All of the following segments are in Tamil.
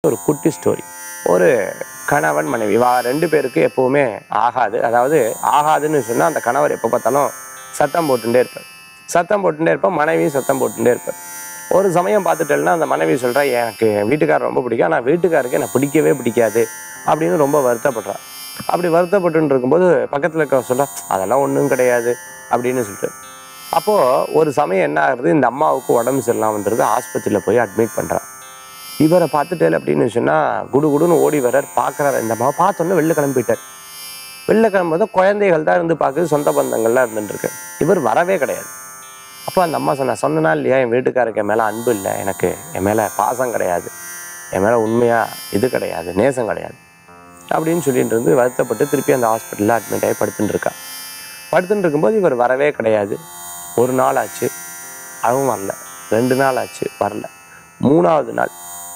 ஒரு குட்டி ஸ்டோரி ஒரு கணவன் மனைவி வா ரெண்டு பேருக்கு எப்பவுமே ஆகாது அதாவது ஆகாதுன்னு சொன்னால் அந்த கணவர் எப்போ பார்த்தாலும் சத்தம் போட்டுட்டே இருப்பார் சத்தம் போட்டுட்டே இருப்பார் மனைவியும் சத்தம் போட்டுட்டே இருப்பார் ஒரு சமயம் பார்த்துட்டேன்னா அந்த மனைவி சொல்கிறா எனக்கு என் வீட்டுக்காரர் ரொம்ப பிடிக்கும் ஆனால் வீட்டுக்காருக்கு எனக்கு பிடிக்கவே பிடிக்காது அப்படின்னு ரொம்ப வருத்தப்படுறா அப்படி வருத்தப்பட்டு இருக்கும்போது பக்கத்தில் இருக்க சொல்கிறா அதெல்லாம் ஒன்றும் கிடையாது அப்படின்னு சொல்லிட்டு அப்போது ஒரு சமயம் என்ன ஆகுது இந்த அம்மாவுக்கு உடம்பு சரியில்லாமன்றது ஆஸ்பத்திரியில் போய் அட்மிட் பண்ணுறா இவரை பார்த்துட்டேன் அப்படின்னு சொன்னால் குடு குடுன்னு ஓடி வர்றார் பார்க்குறாரு இந்த அம்மாவை பார்த்தோன்னே வெளில கிளம்பிட்டார் வெளில கிளம்பும்போது குழந்தைகள் தான் இருந்து பார்க்குது சொந்த பந்தங்கள்லாம் இருந்துட்டுருக்கு இவர் வரவே கிடையாது அப்போ அந்த அம்மா சொன்னா சொன்னா இல்லையா என் வீட்டுக்காருக்கு என் மேலே அன்பு இல்லை எனக்கு என் மேலே பாசம் கிடையாது என் மேலே உண்மையாக இது கிடையாது நேசம் கிடையாது அப்படின்னு சொல்லிட்டு இருந்து வருத்தப்பட்டு திருப்பி அந்த ஹாஸ்பிட்டலில் அட்மிட் ஆகி படுத்துட்டு இருக்கா படுத்துட்டு இருக்கும்போது இவர் வரவே கிடையாது ஒரு நாள் ஆச்சு அதுவும் வரல ரெண்டு நாள் ஆச்சு வரல மூணாவது நாள்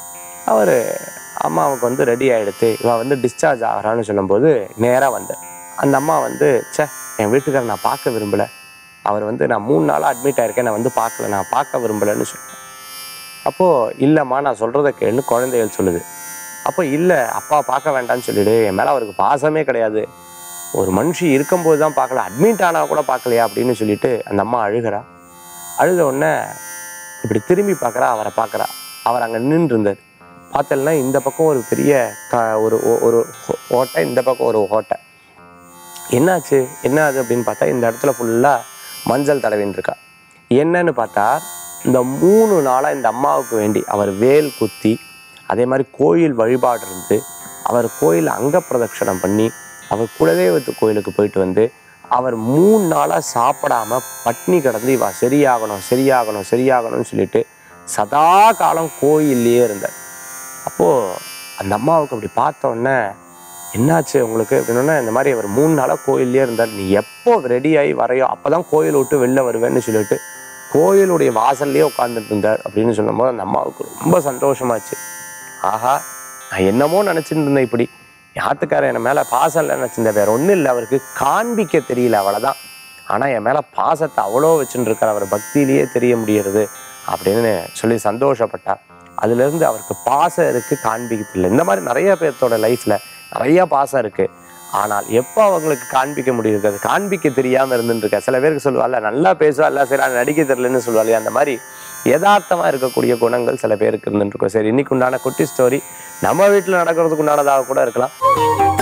அவர் அம்மாவுக்கு வந்து ரெடி ஆகிடுத்து இவன் வந்து டிஸ்சார்ஜ் ஆகிறான்னு சொல்லும்போது நேராக வந்தார் அந்த அம்மா வந்து ச்சே என் வீட்டுக்காரர் நான் பார்க்க விரும்பலை அவர் வந்து நான் மூணு நாளாக அட்மிட் ஆயிருக்கேன் நான் வந்து பார்க்கல நான் பார்க்க விரும்பலைன்னு சொன்னேன் அப்போது இல்லைம்மா நான் சொல்கிறத கேளுன்னு குழந்தைகள் சொல்லுது அப்போ இல்லை அப்பா பார்க்க வேண்டாம்னு சொல்லிடு என் மேலே அவருக்கு பாசமே கிடையாது ஒரு மனுஷி இருக்கும்போது தான் பார்க்கல அட்மிட் ஆனால் கூட பார்க்கலையா அப்படின்னு சொல்லிட்டு அந்த அம்மா அழுகிறா அழுத உடனே இப்படி திரும்பி பார்க்குறா அவரை பார்க்குறா அவர் அங்கே நின்று இருந்தார் பார்த்தேன்னா இந்த பக்கம் ஒரு பெரிய க ஒரு ஒ- ஒரு ஹோ- ஓட்டை இந்த பக்கம் ஒரு ஓட்டை என்னாச்சு என்ன ஆகுது அப்படின்னு பார்த்தா இந்த இடத்துல ஃபுல்லாக மஞ்சள் தடவின்னு இருக்கா என்னன்னு பார்த்தா இந்த மூணு நாளாக இந்த அம்மாவுக்கு வேண்டி அவர் வேல் குத்தி அதே மாதிரி கோயில் வழிபாடு இருந்து அவர் கோயில் அங்க பிரதட்சணம் பண்ணி அவர் குலதெய்வத்து கோயிலுக்கு போயிட்டு வந்து அவர் மூணு நாளாக சாப்பிடாம பட்னி கிடந்து இவா சரியாகணும் சரியாகணும் சரியாகணும்னு சொல்லிட்டு சதா காலம் கோயில்லையே இருந்தார் அப்போது அந்த அம்மாவுக்கு அப்படி பார்த்த உடனே என்னாச்சு உங்களுக்கு அப்படின்னா இந்த மாதிரி அவர் மூணு நாளாக கோயில்லையே இருந்தார் நீ எப்போ ரெடி ஆகி வரையோ அப்போ தான் கோயில் விட்டு வெளில வருவேன்னு சொல்லிட்டு கோயிலுடைய வாசல்லையே உட்காந்துட்டு இருந்தார் அப்படின்னு சொல்லும்போது அந்த அம்மாவுக்கு ரொம்ப சந்தோஷமாச்சு ஆஹா நான் என்னமோ நினச்சிட்டு இருந்தேன் இப்படி யாத்துக்காரன் என் மேலே பாசம் இல்லை நினச்சிருந்தேன் வேற ஒன்றும் இல்லை அவருக்கு காண்பிக்க தெரியல அவ்வளோதான் ஆனால் என் மேலே பாசத்தை அவ்வளோ வச்சுட்டு இருக்கார் அவர் பக்தியிலேயே தெரிய முடியறது அப்படின்னு சொல்லி சந்தோஷப்பட்டா அதுலேருந்து அவருக்கு பாசம் இருக்குது காண்பிக்கிறது இல்லை இந்த மாதிரி நிறைய பேர்த்தோட லைஃப்பில் நிறைய பாசம் இருக்குது ஆனால் எப்போ அவங்களுக்கு காண்பிக்க முடியுது அது காண்பிக்க தெரியாமல் இருந்துருக்கா சில பேருக்கு சொல்லுவாள்ல நல்லா பேசுவா இல்லை சரி ஆனால் நடிக்க தெரியலன்னு சொல்லுவாள் அந்த மாதிரி யதார்த்தமாக இருக்கக்கூடிய குணங்கள் சில பேருக்கு இருந்துருக்கும் சரி இன்னைக்கு உண்டான குட்டி ஸ்டோரி நம்ம வீட்டில் நடக்கிறதுக்கு உண்டானதாக கூட இருக்கலாம்